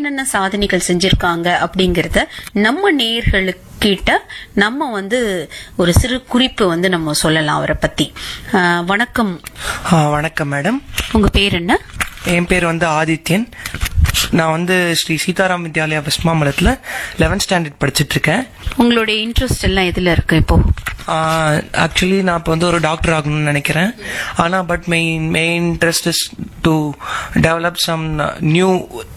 என்னென்ன சாதனைகள் செஞ்சிருக்காங்க அப்படிங்கறத நம்ம நேயர்களுக்கு கிட்ட நம்ம வந்து ஒரு சிறு குறிப்பு வந்து நம்ம சொல்லலாம் அவரை பத்தி ஆஹ் வணக்கம் ஆ, வணக்கம் மேடம் உங்க பேர் என்ன என் பேர் வந்து ஆதித்யன் நான் வந்து ஸ்ரீ சீதாராம் வித்யாலயா வெஸ்ட் மாம்பலத்தில் லெவன்த் ஸ்டாண்டர்ட் படிச்சுட்டு இருக்கேன் உங்களுடைய இன்ட்ரெஸ்ட் எல்லாம் எதுல இருக்கு இப்போ ஆக்சுவலி நான் இப்போ வந்து ஒரு டாக்டர் ஆகணும்னு நினைக்கிறேன் ஆனால் but main main interest is to develop some new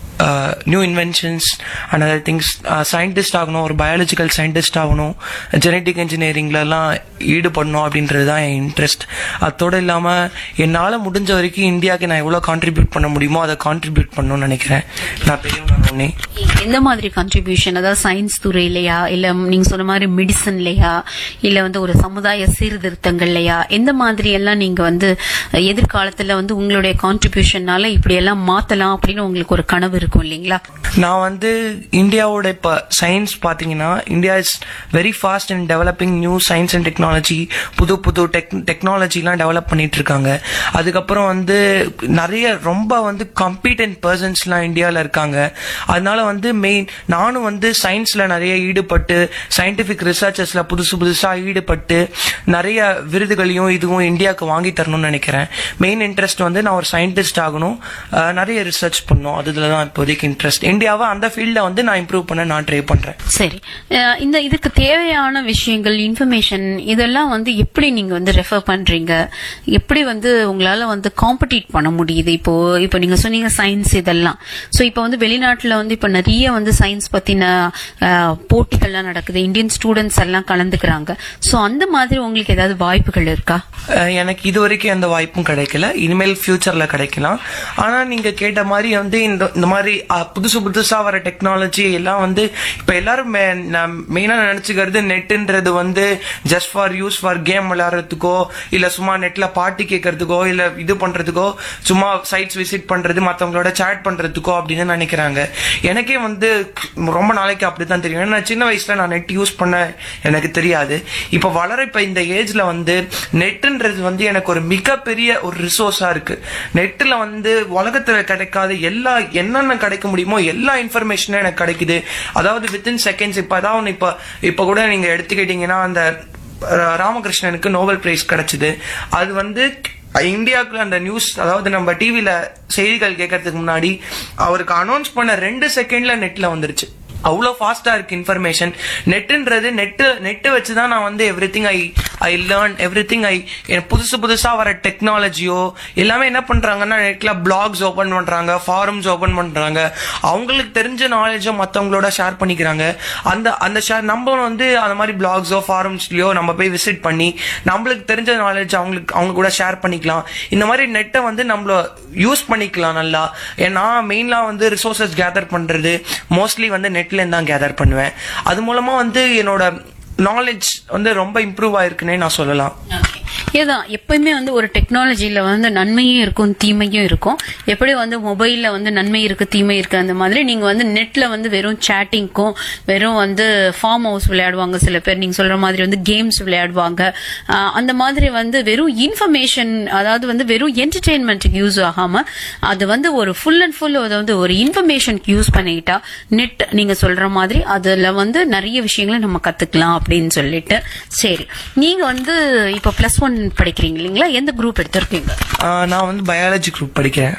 new inventions and other things scientist ஆகணும் ஒரு பயாலஜிக்கல் சயின்டிஸ்ட் ஆகணும் ஜெனட்டிக் இன்ஜினியரிங்லலாம் ஈடுபடணும் அப்படின்றது தான் என் இன்ட்ரெஸ்ட் அதோடு இல்லாமல் என்னால் முடிஞ்ச வரைக்கும் இந்தியாவுக்கு நான் எவ்வளோ கான்ட்ரிபியூட் பண்ண முடியுமோ அதை கான்ட்ரிபியூட் பண்ணணும்னு நினைக்கிறேன் நான் பெரியவங்க உடனே எந்த மாதிரி கான்ட்ரிபியூஷன் அதாவது சயின்ஸ் துறையிலயா இல்ல நீங்க சொன்ன மாதிரி மெடிசன்லயா இல்ல வந்து ஒரு சமுதாய சீர்திருத்தங்கள்லயா எந்த மாதிரி எல்லாம் நீங்க வந்து அஹ், எதிர்காலத்துல வந்து உங்களுடைய கான்ட்ரிபியூஷனால இப்படி எல்லாம் மாத்தலாம் அப்படின்னு உங்களுக்கு ஒரு கனவு இருக்கும் இல்லீங்களா நான் வந்து இந்தியாவோட இப்போ சயின்ஸ் பார்த்தீங்கன்னா India is very fast in developing new science and technology புது புது டெக் டெக்னாலஜிலாம் டெவலப் பண்ணிட்டு இருக்காங்க அதுக்கப்புறம் வந்து நிறைய ரொம்ப வந்து காம்பீட்டன்ட் பர்சன்ஸ்லாம் இந்தியாவில் இருக்காங்க அதனால வந்து மெயின் நானும் வந்து சயின்ஸில் நிறைய ஈடுபட்டு சயின்டிஃபிக் ரிசர்ச்சஸில் புதுசு புதுசாக ஈடுபட்டு நிறைய விருதுகளையும் இதுவும் இந்தியாவுக்கு வாங்கி தரணும்னு நினைக்கிறேன் மெயின் இன்ட்ரெஸ்ட் வந்து நான் ஒரு சயின்டிஸ்ட் ஆகணும் அஹ், நிறைய ரிசர்ச் பண்ணணும் அதுல தான் இப்போதைக்கு இன்ட்ரெஸ்ட் இந்தியாவை அந்த ஃபீல்டில் வந்து நான் இம்ப்ரூவ் பண்ண நான் ட்ரை பண்றேன் சரி அஹ், இந்த இதுக்கு தேவையான விஷயங்கள் இன்ஃபர்மேஷன் இதெல்லாம் வந்து எப்படி நீங்க வந்து ரெஃபர் பண்றீங்க எப்படி வந்து உங்களால வந்து காம்படிட் பண்ண முடியுது இப்போ இப்போ நீங்க சொன்னீங்க சயின்ஸ் இதெல்லாம் சோ இப்போ வந்து வெளிநாட்டுல வந்து இப்போ நிறைய வந்து சயின்ஸ் பத்தின அஹ், போட்டிகள்லாம் நடக்குது இந்தியன் ஸ்டூடெண்ட்ஸ் எல்லாம் கலந்துக்கிறாங்க சோ அந்த மாதிரி உங்களுக்கு ஏதாவது வாய்ப்புகள் இருக்கா அஹ், எனக்கு இது வரைக்கும் எந்த வாய்ப்பும் கிடைக்கல இனிமேல் ஃபியூச்சர்ல கிடைக்கலாம் ஆனா நீங்க கேட்ட மாதிரி வந்து இந்த இந்த மாதிரி அஹ், புதுசு புதுசா வர டெக்னாலஜி எல்லாம் வந்து இப்ப எல்லாரும் மெயினா நினைச்சுக்கிறது நெட்டுன்றது வந்து just for use for game விளையாடுறதுக்கோ இல்ல சும்மா நெட்ல பாட்டு கேட்கறதுக்கோ இல்ல இது பண்றதுக்கோ சும்மா சைட்ஸ் விசிட் பண்றது மத்தவங்களோட சேட் பண்றதுக்கோ அப்படின்னு நினைக்கிறாங்க எனக்கே வந்து ரொம்ப நாளைக்கு அப்படித்தான் தெரியும் ஏன்னா சின்ன வயசுல நான் நெட் யூஸ் பண்ண எனக்கு தெரியாது இப்ப வளர இப்ப இந்த ஏஜ்ல வந்து நெட்டுன்றது வந்து எனக்கு ஒரு மிகப்பெரிய ஒரு ரிசோர்ஸா இருக்கு நெட்ல வந்து உலகத்துல கிடைக்காத எல்லா என்னென்ன கிடைக்க முடியுமோ எல்லா இன்ஃபர்மேஷனும் எனக்கு கிடைக்குது அதாவது வித்தின் செகண்ட்ஸ் இப்ப அதாவது இப்ப இப்ப கூட நீங்க எடுத்துக்கிட்டீங்கன்னா அந்த ரா- ராமகிருஷ்ணனுக்கு நோபல் பிரைஸ் கிடைச்சது அது வந்து இந்தியாவுக்கு அந்த நியூஸ் அதாவது நம்ம டிவில செய்திகள் கேட்கறதுக்கு முன்னாடி அவருக்கு அனௌன்ஸ் பண்ண ரெண்டு செகண்ட்ல நெட்ல வந்துருச்சு அவ்வளோ ஃபாஸ்டா இருக்கு இன்ஃபர்மேஷன் நெட்டுன்றது நெட்டு நெட்டு வச்சு தான் நான் வந்து everything I I learn everything I புதுசு புதுசா வர டெக்னாலஜியோ எல்லாமே என்ன பண்றாங்கன்னா நெட்ல பிளாக்ஸ் ஓபன் பண்றாங்க ஃபாரம்ஸ் ஓபன் பண்றாங்க அவங்களுக்கு தெரிஞ்ச நாலேஜோ மற்றவங்களோட ஷேர் பண்ணிக்கிறாங்க அந்த அந்த ஷேர் நம்ம வந்து அந்த மாதிரி பிளாக்ஸோ ஃபாரம்ஸ்லயோ நம்ம போய் விசிட் பண்ணி நம்மளுக்கு தெரிஞ்ச நாலேஜ் அவங்களுக்கு அவங்க கூட ஷேர் பண்ணிக்கலாம் இந்த மாதிரி நெட்டை வந்து நம்மள யூஸ் பண்ணிக்கலாம் நல்லா ஏன்னா மெயின்லா வந்து ரிசோர்சஸ் கேதர் பண்றது மோஸ்ட்லி வந்து நெட்ல இருந்து தான் கேதர் பண்ணுவேன் அது மூலமா வந்து என்னோட நாலேஜ் வந்து ரொம்ப இம்ப்ரூவ் ஆயிருக்குன்னே நான் சொல்லலாம் ஏதான் எப்பயுமே வந்து ஒரு டெக்னாலஜில வந்து நன்மையும் இருக்கும் தீமையும் இருக்கும் எப்படி வந்து மொபைல்ல வந்து நன்மை இருக்கு தீமை இருக்கு அந்த மாதிரி நீங்க வந்து நெட்ல வந்து வெறும் சேட்டிங்க்கும் வெறும் வந்து ஃபார்ம் ஹவுஸ் விளையாடுவாங்க சில பேர் நீங்க சொல்ற மாதிரி வந்து கேம்ஸ் விளையாடுவாங்க ஆஹ் அந்த மாதிரி வந்து வெறும் இன்ஃபர்மேஷன் அதாவது வந்து வெறும் என்டர்டெயின்மெண்ட்டுக்கு யூஸ் ஆகாம அது வந்து ஒரு ஃபுல் அண்ட் ஃபுல் அதை வந்து ஒரு இன்ஃபர்மேஷனுக்கு யூஸ் பண்ணிக்கிட்டா நெட் நீங்க சொல்ற மாதிரி அதுல வந்து நிறைய விஷயங்களை நம்ம கத்துக்கலாம் அப்படின்னு சொல்லிட்டு சரி நீங்க வந்து இப்ப பிளஸ் ஒன் படிக்கிறீங்க இல்லைங்களா எந்த குரூப் எடுத்திருக்கீங்க ஆஹ் நான் வந்து பயாலஜி குரூப் படிக்கிறேன்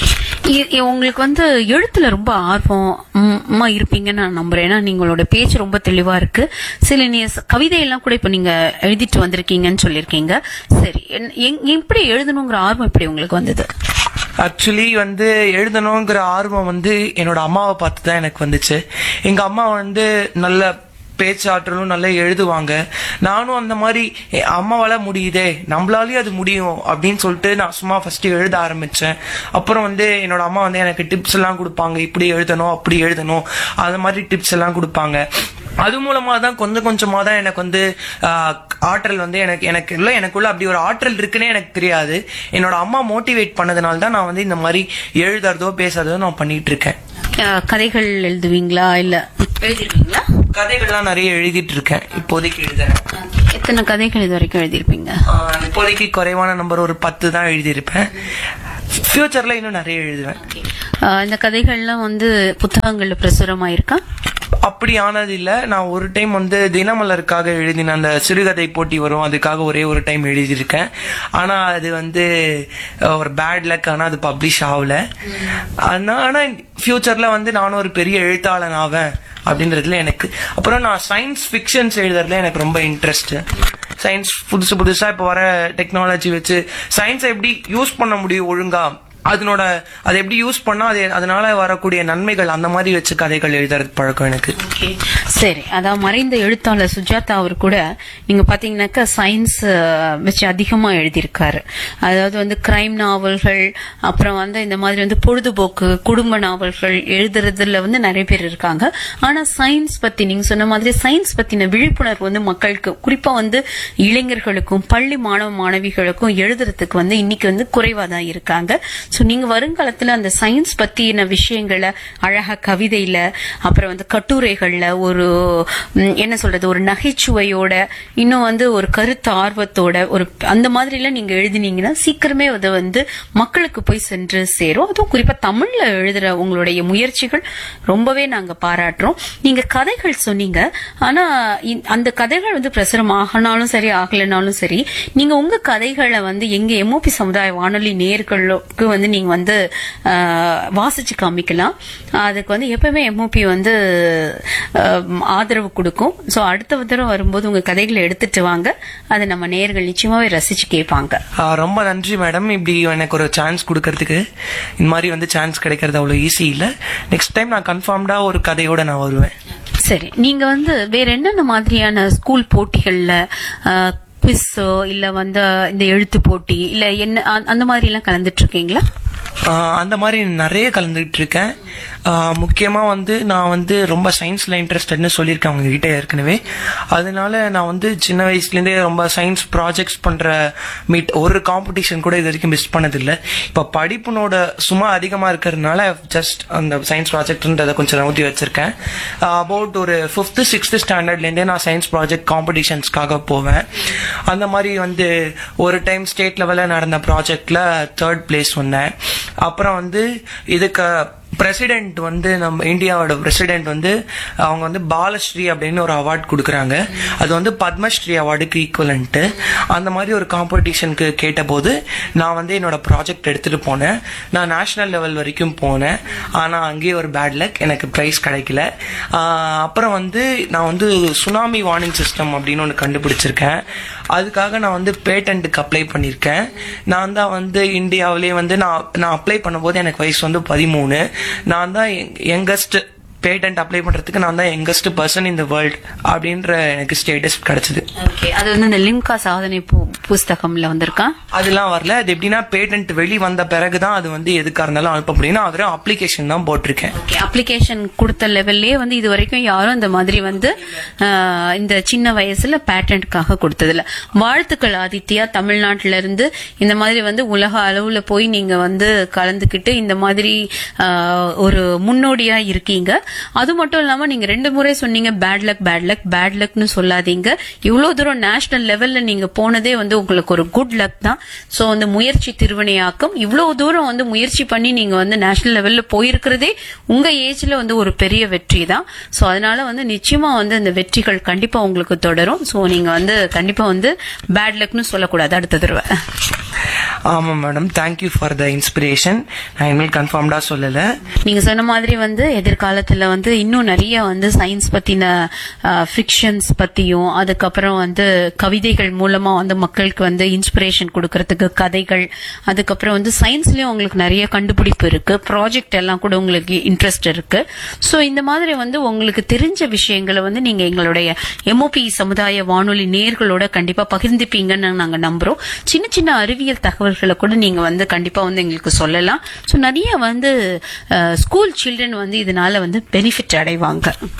இ- இ- உங்களுக்கு வந்து எழுத்துல ரொம்ப ஆர்வமா இருப்பீங்கன்னு நான் நம்புறேன் ஏன்னா நீங்களோட பேச்சு ரொம்ப தெளிவா இருக்கு சில நீ கவிதையெல்லாம் கூட இப்ப நீங்க எழுதிட்டு வந்திருக்கீங்கன்னு சொல்லியிருக்கீங்க சரி என்- எங்- எப்படி எழுதணுங்கிற ஆர்வம் எப்படி உங்களுக்கு வந்தது ஆக்சுவலி வந்து எழுதணுங்கிற ஆர்வம் வந்து என்னோட அம்மாவை பார்த்து தான் எனக்கு வந்துச்சு எங்க அம்மா வந்து நல்ல பேச்சாற்றலும் நல்லா எழுதுவாங்க நானும் அந்த மாதிரி எ- அம்மாவால முடியுதே நம்மளாலயும் அது முடியும் அப்படின்னு சொல்லிட்டு நான் சும்மா ஃபர்ஸ்ட் எழுத ஆரம்பிச்சேன் அப்புறம் வந்து என்னோட அம்மா வந்து எனக்கு டிப்ஸ் எல்லாம் கொடுப்பாங்க இப்படி எழுதணும் அப்படி எழுதணும் அந்த மாதிரி டிப்ஸ் எல்லாம் கொடுப்பாங்க அது மூலமா தான் கொஞ்சம் கொஞ்சமா தான் எனக்கு வந்து ஆஹ், ஆற்றல் வந்து எனக்கு எனக்கு இல்ல எனக்குள்ள அப்படி ஒரு ஆற்றல் இருக்குன்னே எனக்கு தெரியாது என்னோட அம்மா மோட்டிவேட் பண்ணதுனால தான் நான் வந்து இந்த மாதிரி எழுதுறதோ பேசுறதோ நான் பண்ணிட்டு இருக்கேன் அஹ், கதைகள் எழுதுவீங்களா இல்ல எழுதிருவீங்களா கதைகள்லாம் நிறைய எழுதிட்டு இருக்கேன் இப்போதைக்கு எழுதுறேன் எத்தனை கதைகள் இது வரைக்கும் எழுதிருப்பீங்க ஆஹ், இப்போதைக்கு குறைவான நம்பர் ஒரு பத்து தான் எழுதியிருப்பேன் ஃபியூச்சர்ல இன்னும் நிறைய எழுதுவேன் அஹ், இந்த கதைகள்லாம் வந்து புத்தகங்கள்ல பிரசுரமாயிருக்கா அப்படி ஆனது இல்ல நான் ஒரு டைம் வந்து தினமலருக்காக எழுதின அந்த சிறுகதை போட்டி வரும் அதுக்காக ஒரே ஒரு டைம் எழுதியிருக்கேன் ஆனா அது வந்து அஹ், ஒரு பேட் லக் ஆனா அது பப்ளிஷ் ஆகல ஆனா ஆனா ஃபியூச்சர்ல வந்து நானும் ஒரு பெரிய எழுத்தாளன் ஆவேன் அப்படின்றதுல எனக்கு அப்புறம் நான் சயின்ஸ் ஃபிக்ஷன்ஸ் எழுதுறதுல எனக்கு ரொம்ப இன்ட்ரெஸ்ட் சயின்ஸ் புதுசு புதுசா இப்ப வர டெக்னாலஜி வச்சு சயின்ஸை எப்படி யூஸ் பண்ண முடியும் ஒழுங்கா அதனோட அதை எப்படி யூஸ் பண்ணா அது அதனால வரக்கூடிய நன்மைகள் அந்த மாதிரி வச்சு கதைகள் எழுதுறது பழக்கம் எனக்கு சரி அதான் மறைந்த எழுத்தாளர் சுஜாதா அவர் கூட நீங்க பாத்தீங்கன்னாக்கா சயின்ஸ் வச்சு அதிகமா எழுதியிருக்காரு அதாவது வந்து கிரைம் நாவல்கள் அப்புறம் வந்து இந்த மாதிரி வந்து பொழுதுபோக்கு குடும்ப நாவல்கள் எழுதுறதுல வந்து நிறைய பேர் இருக்காங்க ஆனா சயின்ஸ் பத்தி நீங்க சொன்ன மாதிரி சயின்ஸ் பத்தின விழிப்புணர்வு வந்து மக்களுக்கு குறிப்பா வந்து இளைஞர்களுக்கும் பள்ளி மாணவ மாணவிகளுக்கும் எழுதுறதுக்கு வந்து இன்னைக்கு வந்து குறைவா தான் இருக்காங்க சோ நீங்க வருங்காலத்துல அந்த சயின்ஸ் பத்தின விஷயங்களை அழகா கவிதையில அப்புறம் வந்து கட்டுரைகள்ல ஒரு ம், என்ன சொல்றது ஒரு நகைச்சுவையோட இன்னும் வந்து ஒரு கருத்து ஆர்வத்தோட ஒரு அந்த மாதிரி எல்லாம் நீங்க எழுதினீங்கன்னா சீக்கிரமே அது வந்து மக்களுக்கு போய் சென்று சேரும் அதுவும் குறிப்பா தமிழ்ல எழுதுற உங்களுடைய முயற்சிகள் ரொம்பவே நாங்க பாராட்டுறோம் நீங்க கதைகள் சொன்னீங்க ஆனா இந்த- அந்த கதைகள் வந்து பிரசுரம் ஆகினாலும் சரி ஆகலைனாலும் சரி நீங்க உங்க கதைகளை வந்து எங்க எம்ஓபி சமுதாய வானொலி நேர்களுக்கு வந்து நீங்க வந்து ஆஹ், வாசிச்சு காமிக்கலாம் அதுக்கு வந்து எப்பவுமே எம்ஓபி வந்து ஆஹ், ஆதரவு கொடுக்கும் சோ அடுத்த தடவை வரும்போது உங்க கதைகளை எடுத்துட்டு வாங்க அதை நம்ம நேர்கள் நிச்சயமாவே ரசிச்சு கேட்பாங்க ஆ, ரொம்ப நன்றி மேடம் இப்படி எனக்கு ஒரு சான்ஸ் கொடுக்கறதுக்கு இந்த மாதிரி வந்து சான்ஸ் கிடைக்கிறது அவ்வளவு ஈஸி இல்ல நெக்ஸ்ட் டைம் நான் கன்ஃபார்ம்டா ஒரு கதையோட நான் வருவேன் சரி நீங்க வந்து வேற என்னென்ன மாதிரியான ஸ்கூல் போட்டிகள்ல குவிஸோ இல்ல வந்து இந்த எழுத்து போட்டி இல்ல என்ன அ- அந்த மாதிரி எல்லாம் கலந்துட்டு இருக்கீங்களா ஆ, அந்த மாதிரி நிறைய கலந்துட்டு இருக்கேன் ஆ, முக்கியமா வந்து நான் வந்து ரொம்ப சயின்ஸ்ல இன்ட்ரெஸ்டட்னு சொல்லியிருக்கேன் அவங்க கிட்ட ஏற்கனவே அதனால நான் வந்து சின்ன வயசுல இருந்தே ரொம்ப சயின்ஸ் ப்ராஜெக்ட்ஸ் பண்ற மீட் ஒரு காம்படிஷன் கூட இது வரைக்கும் மிஸ் பண்ணதில்லை இப்ப படிப்புனோட சும்மா அதிகமா இருக்கிறதுனால ஜஸ்ட் அந்த சயின்ஸ் ப்ராஜெக்ட்ன்றதை கொஞ்சம் நவுத்தி வச்சிருக்கேன் அபவுட் ஒரு ஃபிஃப்த் சிக்ஸ்த் ஸ்டாண்டர்ட்ல இருந்தே நான் சயின்ஸ் ப்ராஜெக்ட் காம்படிஷன்ஸ்க்காக போவேன் அந்த மாதிரி வந்து ஒரு டைம் ஸ்டேட் லெவல்ல நடந்த ப்ராஜெக்ட்ல தேர்ட் பிளேஸ் வந்தேன் அப்புறம் வந்து இதுக்கு பிரசிடென்ட் வந்து நம்ம இந்தியாவோட பிரசிடென்ட் வந்து அவங்க வந்து பாலஸ்ரீ அப்படின்னு ஒரு அவார்ட் கொடுக்குறாங்க அது வந்து பத்மஸ்ரீ அவார்டுக்கு ஈக்குவலன்ட்டு அந்த மாதிரி ஒரு காம்படிஷனுக்கு கேட்டபோது நான் வந்து என்னோட ப்ராஜெக்ட் எடுத்துட்டு போனேன் நான் நேஷனல் லெவல் வரைக்கும் போனேன் ஆனா அங்கேயே ஒரு பேட் லக் எனக்கு ப்ரைஸ் கிடைக்கல ஆஹ் அப்புறம் வந்து நான் வந்து சுனாமி வார்னிங் சிஸ்டம் அப்படின்னு ஒன்று கண்டுபிடிச்சிருக்கேன் அதுக்காக நான் வந்து பேட்டன்ட்டுக்கு அப்ளை பண்ணியிருக்கேன் நான் தான் வந்து இந்தியாவிலேயே வந்து நான் நான் அப்ளை பண்ணும்போது எனக்கு வயசு வந்து பதிமூணு நான் தான் யங்கஸ்ட் பேட்டன்ட் அப்ளை பண்றதுக்கு நான் தான் youngest person in the world அப்படின்ற எனக்கு ஸ்டேட்டஸ் கிடைச்சது ஓகே அது வந்து இந்த லிம்கா சாதனை பு- புஸ்தகம்ல வந்திருக்கா அதெல்லாம் வரல அது எப்படின்னா பேட்டன்ட் வெளி வந்த பிறகுதான் அது வந்து எதுக்கா இருந்தாலும் அனுப்ப முடியும் நான் வெறும் அப்ளிகேஷன் தான் போட்டிருக்கேன் ஓகே அப்ளிகேஷன் கொடுத்த லெவல்லே வந்து இது வரைக்கும் யாரும் இந்த மாதிரி வந்து ஆஹ், இந்த சின்ன வயசுல பேட்டன்ட்காக கொடுத்ததில்ல வாழ்த்துக்கள் ஆதித்யா தமிழ்நாட்டுல இருந்து இந்த மாதிரி வந்து உலக அளவுல போய் நீங்க வந்து கலந்துக்கிட்டு இந்த மாதிரி ஆஹ், ஒரு முன்னோடியா இருக்கீங்க அது மட்டும் இல்லாம நீங்க ரெண்டு முறை சொன்னீங்க bad luck bad luck bad லக்னு சொல்லாதீங்க இவ்வளவு தூரம் நேஷனல் லெவல்ல நீங்க போனதே வந்து உங்களுக்கு ஒரு குட் லக் தான் சோ அந்த முயற்சி திருவினையாக்கும் இவ்வளவு தூரம் வந்து முயற்சி பண்ணி நீங்க வந்து நேஷனல் லெவல்ல போயிருக்கிறதே உங்க ஏஜ்ல வந்து ஒரு பெரிய வெற்றி தான் சோ அதனால வந்து நிச்சயமா வந்து அந்த வெற்றிகள் கண்டிப்பா உங்களுக்கு தொடரும் சோ நீங்க வந்து கண்டிப்பா வந்து பேட் லக்னு சொல்லக்கூடாது அடுத்த தடவை ஆமா madam thank you for the inspiration நான் இனிமேல் கன்ஃபார்ம்டா சொல்லல நீங்க சொன்ன மாதிரி வந்து எதிர்காலத்துல வந்து இன்னும் நிறைய வந்து சயின்ஸ் பத்தின ஃபிக்ஷன்ஸ் பத்தியும் அதுக்கப்புறம் வந்து கவிதைகள் மூலமா வந்து மக்களுக்கு வந்து இன்ஸ்பிரேஷன் கொடுக்கறதுக்கு கதைகள் அதுக்கப்புறம் வந்து சயின்ஸ்லயும் உங்களுக்கு நிறைய கண்டுபிடிப்பு இருக்கு ப்ராஜெக்ட் எல்லாம் கூட உங்களுக்கு இன்ட்ரெஸ்ட் இருக்கு சோ இந்த மாதிரி வந்து உங்களுக்கு தெரிஞ்ச விஷயங்களை வந்து நீங்க எங்களுடைய எம்ஓபி சமுதாய வானொலி நேர்களோட கண்டிப்பா பகிர்ந்துப்பீங்கன்னு நாங்க நம்புறோம் சின்ன சின்ன அறிவியல் தகவல்களை கூட நீங்க வந்து கண்டிப்பா வந்து எங்களுக்கு சொல்லலாம் சோ நிறைய வந்து ஸ்கூல் சில்ட்ரன் வந்து இதனால வந்து பெனிஃபிட் அடைவாங்க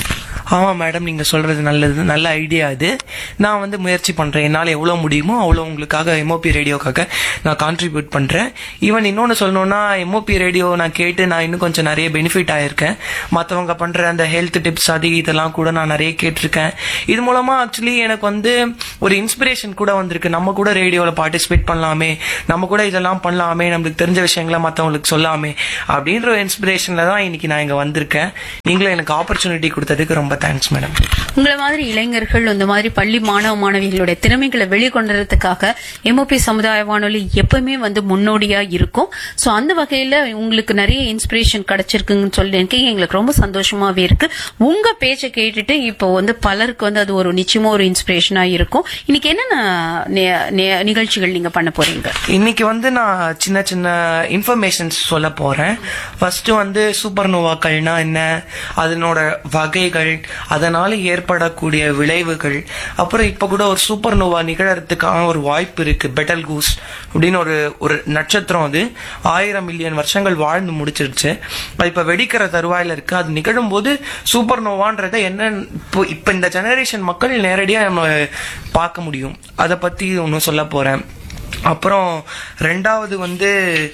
ஆமா மேடம் நீங்க சொல்றது நல்லது நல்ல ஐடியா அது நான் வந்து முயற்சி பண்றேன் என்னால எவ்வளவு முடியுமோ அவ்வளவு உங்களுக்காக எம்ஓபி ரேடியோக்காக நான் கான்ட்ரிபியூட் பண்றேன் ஈவன் இன்னொன்னு சொல்லணும்னா எம்ஓபி ரேடியோ நான் கேட்டு நான் இன்னும் கொஞ்சம் நிறைய பெனிஃபிட் ஆயிருக்கேன் மத்தவங்க பண்ற அந்த ஹெல்த் டிப்ஸ் அது இதெல்லாம் கூட நான் நிறைய கேட்டிருக்கேன் இது மூலமா ஆக்சுவலி எனக்கு வந்து ஒரு இன்ஸ்பிரேஷன் கூட வந்திருக்கு நம்ம கூட ரேடியோல பார்ட்டிசிபேட் பண்ணலாமே நம்ம கூட இதெல்லாம் பண்ணலாமே நம்மளுக்கு தெரிஞ்ச விஷயங்களை மத்தவங்களுக்கு சொல்லாமே அப்படின்ற ஒரு இன்ஸ்பிரேஷன்ல தான் இன்னைக்கு நான் இங்க வந்திருக்கேன் நீங்களும் எனக்கு ஆப்பர்ச்சுனிட்டி கொடுத்ததுக்கு ரொம்ப தேங்க்ஸ் மேடம் உங்களை மாதிரி இளைஞர்கள் இந்த மாதிரி பள்ளி மாணவ மாணவிகளுடைய திறமைகளை வெளிக்கொண்டதுக்காக எம்ஓபி சமுதாய வானொலி எப்பவுமே வந்து முன்னோடியா இருக்கும் சோ அந்த வகையில உங்களுக்கு நிறைய இன்ஸ்பிரேஷன் கிடைச்சிருக்குன்னு சொல்லி எனக்கு எங்களுக்கு ரொம்ப சந்தோஷமாவே இருக்கு உங்க பேச்சை கேட்டுட்டு இப்போ வந்து பலருக்கு வந்து அது ஒரு நிச்சயமா ஒரு இன்ஸ்பிரேஷனா இருக்கும் இன்னைக்கு என்னென்ன நே- நே- நிகழ்ச்சிகள் நீங்க பண்ண போறீங்க இன்னைக்கு வந்து நான் சின்ன சின்ன இன்ஃபர்மேஷன்ஸ் சொல்ல போறேன் ஃபர்ஸ்ட் வந்து சூப்பர் நோவாக்கள்னா என்ன அதனோட வகைகள் அதனால ஏற்படக்கூடிய விளைவுகள் அப்புறம் இப்ப கூட ஒரு சூப்பர் நோவா நிகழறதுக்கான ஒரு வாய்ப்பு இருக்கு பெட்டல் கூஸ் அப்படின்னு ஒரு ஒரு நட்சத்திரம் அது ஆயிரம் மில்லியன் வருஷங்கள் வாழ்ந்து முடிச்சிருச்சு அது இப்ப வெடிக்கிற தருவாயில இருக்கு அது நிகழும் போது சூப்பர் நோவான்றத என்ன இப்போ இப்ப இந்த ஜெனரேஷன் மக்கள் நேரடியா நம்ம பார்க்க முடியும் அதை பத்தி ஒன்னும் சொல்ல போறேன் அப்புறம் ரெண்டாவது வந்து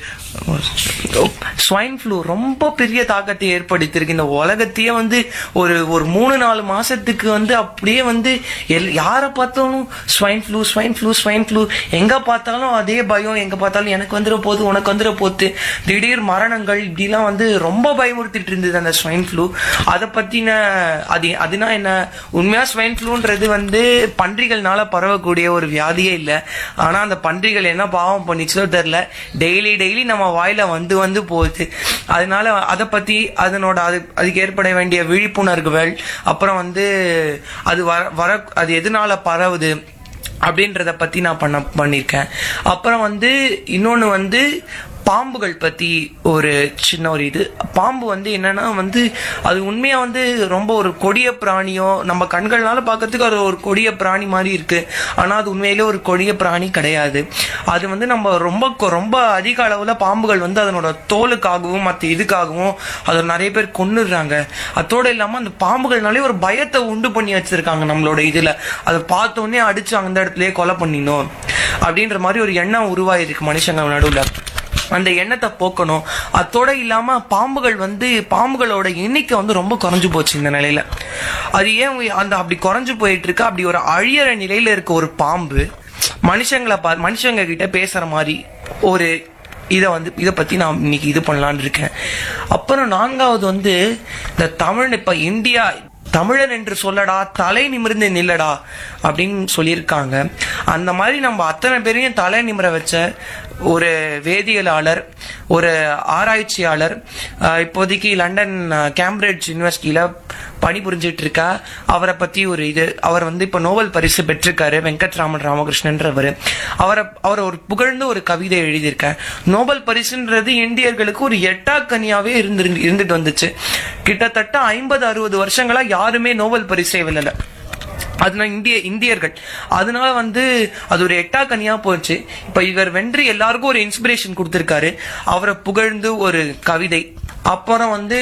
ஸ்வைன் ஃப்ளூ ரொம்ப பெரிய தாக்கத்தை ஏற்படுத்தியிருக்கு இந்த உலகத்தையே வந்து ஒரு ஒரு மூணு நாலு மாசத்துக்கு வந்து அப்படியே வந்து எல் யாரை பார்த்தாலும் swine flu swine flu swine flu எங்க பார்த்தாலும் அதே பயம் எங்க பார்த்தாலும் எனக்கு வந்துட போகுது உனக்கு வந்துட போகுது திடீர் மரணங்கள் இப்படிலாம் வந்து ரொம்ப பயமுறுத்திட்டு இருந்தது அந்த ஸ்வைன் ஃப்ளூ அதை பத்தின அது அதுனா என்ன உண்மையா ஸ்வைன் ஃப்ளூன்றது வந்து பன்றிகள்னால பரவக்கூடிய ஒரு வியாதியே இல்ல ஆனா அந்த பன்றிகள் என்ன பாவம் பண்ணிச்சோ தெரியல டெய்லி டெய்லி நம்ம வாயில வந்து வந்து போகுது அதனால அதை பத்தி அதனோட அது அதுக்கு ஏற்பட வேண்டிய விழிப்புணர்வுகள் அப்புறம் வந்து அது வர வர அது எதனால பரவுது அப்படின்றத பத்தி நான் பண்ண பண்ணிருக்கேன் அப்புறம் வந்து இன்னொன்னு வந்து பாம்புகள் பத்தி ஒரு சின்ன ஒரு இது பாம்பு வந்து என்னன்னா வந்து அது உண்மையா வந்து ரொம்ப ஒரு கொடிய பிராணியோ நம்ம கண்கள்னால பார்க்கறதுக்கு அது ஒரு கொடிய பிராணி மாதிரி இருக்கு ஆனா அது உண்மையிலே ஒரு கொடிய பிராணி கிடையாது அது வந்து நம்ம ரொம்ப கொ- ரொம்ப அதிக அளவுல பாம்புகள் வந்து அதனோட தோலுக்காகவும் மற்ற இதுக்காகவும் அதை நிறைய பேர் கொன்னுடுறாங்க அதோட இல்லாம அந்த பாம்புகள்னாலே ஒரு பயத்தை உண்டு பண்ணி வச்சிருக்காங்க நம்மளோட இதுல அதை பார்த்த உடனே அடிச்சு அந்த இடத்துலயே கொலை பண்ணினோம் அப்படின்ற மாதிரி ஒரு எண்ணம் உருவாயிருக்கு மனுஷங்க நடுவுல அந்த எண்ணத்தை போக்கணும் அதோட இல்லாம பாம்புகள் வந்து பாம்புகளோட எண்ணிக்கை வந்து ரொம்ப குறைஞ்சு போச்சு இந்த நிலையில அது ஏன் உ- அந்த அப்படி குறைஞ்சு போயிட்டு இருக்கு அப்படி ஒரு அழியற நிலையில இருக்க ஒரு பாம்பு மனுஷங்களை பா மனுஷங்க கிட்ட பேசுற மாதிரி ஒரு இதை வந்து இதை பத்தி நான் இன்னைக்கு இது பண்ணலாம்னு இருக்கேன் அப்புறம் நான்காவது வந்து இந்த தமிழ் இப்ப இந்தியா தமிழன் என்று சொல்லடா தலை நிமிர்ந்து நில்லடா அப்படின்னு சொல்லியிருக்காங்க அந்த மாதிரி நம்ம அத்தனை பேரையும் தலை நிமிர வச்ச ஒரு வேதியியலாளர் ஒரு ஆராய்ச்சியாளர் அஹ், இப்போதைக்கு லண்டன் அஹ், கேம்பிரிட்ஜ் யூனிவர்சிட்டியில பணிபுரிஞ்சிட்டு இருக்கா அவரை பத்தி ஒரு இது அவர் வந்து இப்ப நோபல் பரிசு பெற்றிருக்காரு வெங்கட்ராமன் ராமகிருஷ்ணன்றவர் அவரை அவர் ஒரு புகழ்ந்து ஒரு கவிதை எழுதியிருக்கார் நோபல் பரிசுன்றது இந்தியர்களுக்கு ஒரு எட்டாக்கனியாவே இருந்து இருந்துட்டு வந்துச்சு கிட்டத்தட்ட ஐம்பது அறுபது வருஷங்களா யாருமே நோபல் பரிசை வெல்லல அதனால இந்திய இந்தியர்கள் அதனால வந்து அது ஒரு எட்டா கனியா போச்சு இப்ப இவர் வென்று எல்லாருக்கும் ஒரு இன்ஸ்பிரேஷன் கொடுத்திருக்காரு அவரை புகழ்ந்து ஒரு கவிதை அப்புறம் வந்து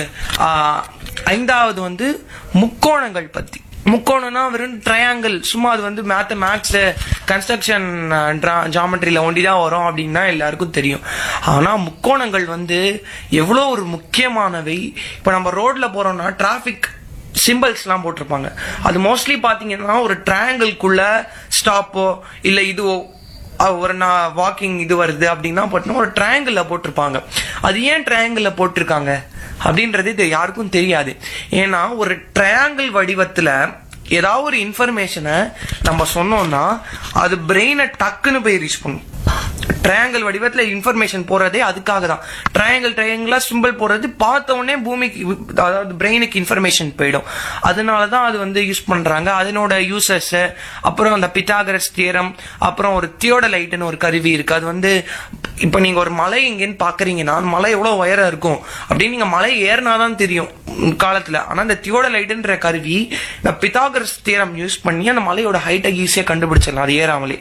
ஆஹ், ஐந்தாவது வந்து முக்கோணங்கள் பத்தி முக்கோணம்னா வெறும் ட்ரையாங்கிள் சும்மா அது வந்து மேத்த மேக்ஸ் கன்ஸ்ட்ரக்ஷன் ஜாமெட்ரியில ஒண்டி தான் வரும் அப்படின்னு தான் எல்லாருக்கும் தெரியும் ஆனா முக்கோணங்கள் வந்து எவ்வளோ ஒரு முக்கியமானவை இப்ப நம்ம ரோட்ல போறோம்னா டிராபிக் சிம்பிள்ஸ்லாம் போட்டிருப்பாங்க அது மோஸ்ட்லி பாத்தீங்கன்னா ஒரு ட்ரையாங்கிள்குள்ள ஸ்டாப்போ இல்ல இதுவோ அஹ் ஒரு நான் வாக்கிங் இது வருது அப்படின்னா போட்டோம்னா ஒரு ட்ரையாங்கிள் போட்டிருப்பாங்க அது ஏன் ட்ரையாங்கிள் போட்டிருக்காங்க அப்படின்றது இது யாருக்கும் தெரியாது ஏன்னா ஒரு ட்ரையாங்கிள் வடிவத்துல ஏதாவது ஒரு இன்ஃபர்மேஷனை நம்ம சொன்னோம்னா அது பிரெயினை டக்குன்னு போய் ரீச் பண்ணும் ட்ரையாங்கிள் வடிவத்துல இன்ஃபர்மேஷன் போறதே அதுக்காக தான் ட்ரையாங்கிள் ட்ரையாங்கிளா சிம்பிள் போறது பார்த்த உடனே பூமிக்கு அதாவது பிரெயினுக்கு இன்ஃபர்மேஷன் போயிடும் அதனால தான் அது வந்து யூஸ் பண்றாங்க அதனோட யூசஸ் அப்புறம் அந்த பித்தாகரஸ் தியரம் அப்புறம் ஒரு தியோடலைட்னு ஒரு கருவி இருக்கு அது வந்து இப்ப நீங்க ஒரு மலை எங்கேன்னு பாக்குறீங்கன்னா அந்த மலை எவ்வளவு உயரம் இருக்கும் அப்படின்னு நீங்க மலை ஏறினாதான் தெரியும் காலத்துல ஆனா இந்த தியோடலைட்ன்ற கருவி இந்த பித்தாகரஸ் தியரம் யூஸ் பண்ணி அந்த மலையோட ஹைட்டை ஈஸியா கண்டுபிடிச்சிடலாம் அது ஏறாமலே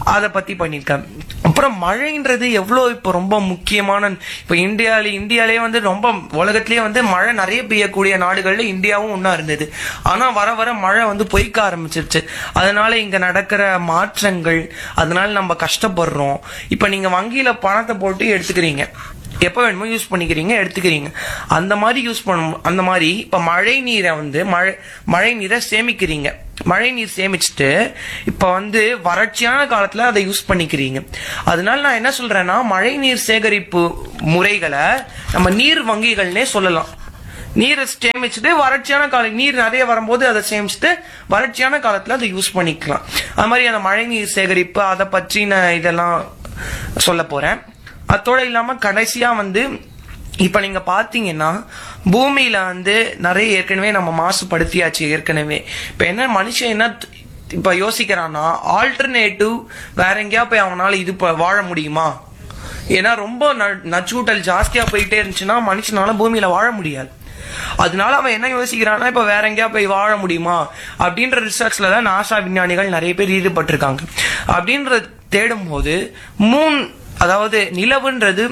அதை பத்தி பண்ணியிருக்கேன் அப்புறம் மழைன்றது எவ்வளோ இப்போ ரொம்ப முக்கியமான இப்போ இந்தியாவில இந்தியாலே வந்து ரொம்ப உலகத்திலேயே வந்து மழை நிறைய பெய்யக்கூடிய நாடுகள்ல இந்தியாவும் ஒன்றா இருந்தது ஆனா வர வர மழை வந்து பொய்க்க ஆரம்பிச்சிருச்சு அதனால இங்க நடக்கிற மாற்றங்கள் அதனால நம்ம கஷ்டப்படுறோம் இப்போ நீங்க வங்கியில பணத்தை போட்டு எடுத்துக்கிறீங்க எப்போ வேணுமோ யூஸ் பண்ணிக்கிறீங்க எடுத்துக்கிறீங்க அந்த மாதிரி யூஸ் பண்ணும் அந்த மாதிரி இப்போ மழை நீரை வந்து மழை மழை நீரை சேமிக்கிறீங்க மழை நீர் சேமிச்சுட்டு இப்போ வந்து வறட்சியான காலத்துல அதை யூஸ் பண்ணிக்கிறீங்க அதனால நான் என்ன சொல்றேன்னா மழை நீர் சேகரிப்பு முறைகளை நம்ம நீர் வங்கிகள்னே சொல்லலாம் நீரை சேமிச்சுட்டு வறட்சியான கால நீர் நிறைய வரும்போது அதை சேமிச்சுட்டு வறட்சியான காலத்துல அதை யூஸ் பண்ணிக்கலாம் அது மாதிரி அந்த மழை நீர் சேகரிப்பு அதை பற்றின இதெல்லாம் சொல்ல போறேன் அத்தோட இல்லாம கடைசியா வந்து இப்ப நீங்க பாத்தீங்கன்னா பூமியில வந்து நிறைய ஏற்கனவே நம்ம மாசுபடுத்தியாச்சு ஏற்கனவே இப்ப என்ன மனுஷன் என்ன த்- இப்ப யோசிக்கிறான்னா ஆல்டர்னேட்டிவ் வேற எங்கேயா போய் அவனால இது ப- வாழ முடியுமா ஏன்னா ரொம்ப ந- நச்சூட்டல் ஜாஸ்தியா போயிட்டே இருந்துச்சுன்னா மனுஷனால பூமியில வாழ முடியாது அதனால அவன் என்ன யோசிக்கிறான்னா இப்ப வேற எங்கேயா போய் வாழ முடியுமா அப்படின்ற ரிசர்ச்ல தான் நாசா விஞ்ஞானிகள் நிறைய பேர் ஈடுபட்டிருக்காங்க அப்படின்ற தேடும் போது மூன் அதாவது நிலவுன்றது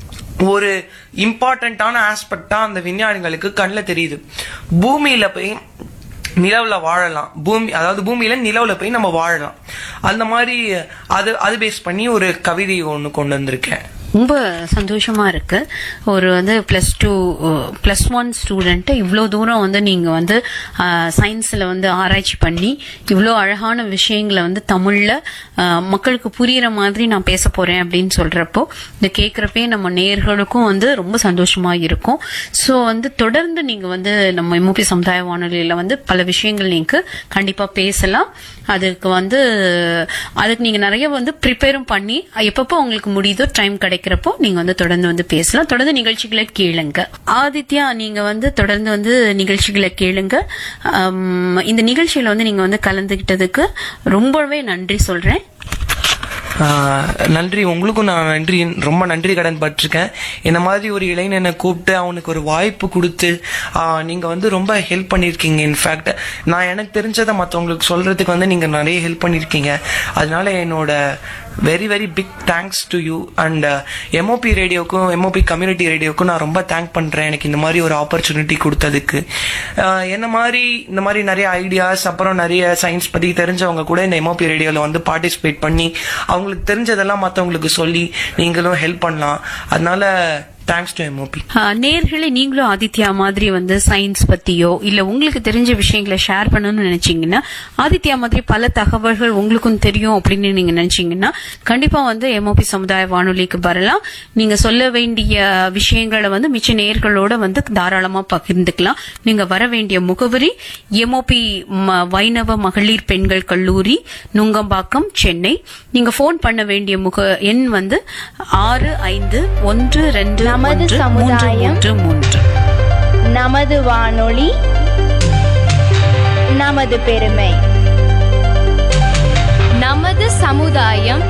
ஒரு இம்பார்ட்டன்டான ஆஸ்பெக்டா அந்த விஞ்ஞானிகளுக்கு கண்ணில் தெரியுது பூமியில போய் நிலவுல வாழலாம் பூமி அதாவது பூமியில நிலவுல போய் நம்ம வாழலாம் அந்த மாதிரி அது அது பேஸ் பண்ணி ஒரு கவிதை ஒன்று கொண்டு வந்திருக்கேன் ரொம்ப சந்தோஷமா இருக்கு ஒரு வந்து plus two plus one student இவ்வளோ தூரம் வந்து நீங்க வந்து சயின்ஸ்ல வந்து ஆராய்ச்சி பண்ணி இவ்வளோ அழகான விஷயங்களை வந்து தமிழ்ல அஹ், மக்களுக்கு புரியுற மாதிரி நான் பேச போறேன் அப்படின்னு சொல்றப்போ இந்த கேட்குறப்பே நம்ம நேர்களுக்கும் வந்து ரொம்ப சந்தோஷமா இருக்கும் ஸோ வந்து தொடர்ந்து நீங்க வந்து நம்ம எம்ஓபி சமுதாய வானொலியில வந்து பல விஷயங்கள் நீங்க கண்டிப்பா பேசலாம் அதுக்கு வந்து அதுக்கு நீங்க நிறைய வந்து ப்ரிப்பேரும் பண்ணி எப்பப்போ உங்களுக்கு முடியுதோ டைம் கிடைக்கிறப்போ நீங்க வந்து தொடர்ந்து வந்து பேசலாம் தொடர்ந்து நிகழ்ச்சிகளை கேளுங்க ஆதித்யா நீங்க வந்து தொடர்ந்து வந்து நிகழ்ச்சிகளை கேளுங்க ஆம், இந்த நிகழ்ச்சியில வந்து நீங்க வந்து கலந்துகிட்டதுக்கு ரொம்பவே நன்றி சொல்றேன் ஆஹ் நன்றி உங்களுக்கும் நான் நன்றி ரொம்ப நன்றி கடன் பட்டிருக்கேன் இந்த மாதிரி ஒரு இளைஞனை கூப்பிட்டு அவனுக்கு ஒரு வாய்ப்பு கொடுத்து ஆஹ் நீங்க வந்து ரொம்ப ஹெல்ப் பண்ணிருக்கீங்க இன்ஃபேக்ட் நான் எனக்கு தெரிஞ்சதை மற்றவங்களுக்கு சொல்றதுக்கு வந்து நீங்க நிறைய ஹெல்ப் பண்ணிருக்கீங்க அதனால என்னோட very very big thanks to you and MOP ரேடியோக்கும் எம்ஓபி கம்யூனிட்டி ரேடியோக்கும் நான் ரொம்ப தேங்க் பண்றேன் எனக்கு இந்த மாதிரி ஒரு ஆப்பர்ச்சுனிட்டி கொடுத்ததுக்கு ஆஹ் என்ன மாதிரி இந்த மாதிரி நிறைய ஐடியாஸ் அப்புறம் நிறைய சயின்ஸ் பத்தி தெரிஞ்சவங்க கூட இந்த எம்ஓபி ரேடியோல வந்து பார்ட்டிசிபேட் பண்ணி அவங்களுக்கு தெரிஞ்சதெல்லாம் மற்றவங்களுக்கு சொல்லி நீங்களும் ஹெல்ப் பண்ணலாம் அதனால தேங்க்ஸ் டு எம்ஓபி ஆஹ் நேர்களே நீங்களும் ஆதித்யா மாதிரி வந்து சயின்ஸ் பத்தியோ இல்ல உங்களுக்கு தெரிஞ்ச விஷயங்களை ஷேர் பண்ணணும்னு நினைச்சீங்கன்னா ஆதித்யா மாதிரி பல தகவல்கள் உங்களுக்கும் தெரியும் அப்படின்னு நீங்க நினைச்சீங்கன்னா கண்டிப்பா வந்து எம்ஓபி சமுதாய வானொலிக்கு வரலாம் நீங்க சொல்ல வேண்டிய விஷயங்களை வந்து மிச்ச நேர்களோட வந்து தாராளமா பகிர்ந்துக்கலாம் நீங்க வர வேண்டிய முகவரி எம்ஓபி வைணவ மகளிர் பெண்கள் கல்லூரி நுங்கம்பாக்கம் சென்னை நீங்க போன் பண்ண வேண்டிய முக எண் வந்து ஆறு ஐந்து ஒன்று ரெண்டு நமது ஒன்று, சமுதாயம். மூன்று மூன்று நமது வானொலி நமது பெருமை நமது சமுதாயம்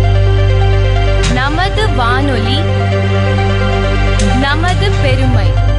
நமது வானொலி நமது பெருமை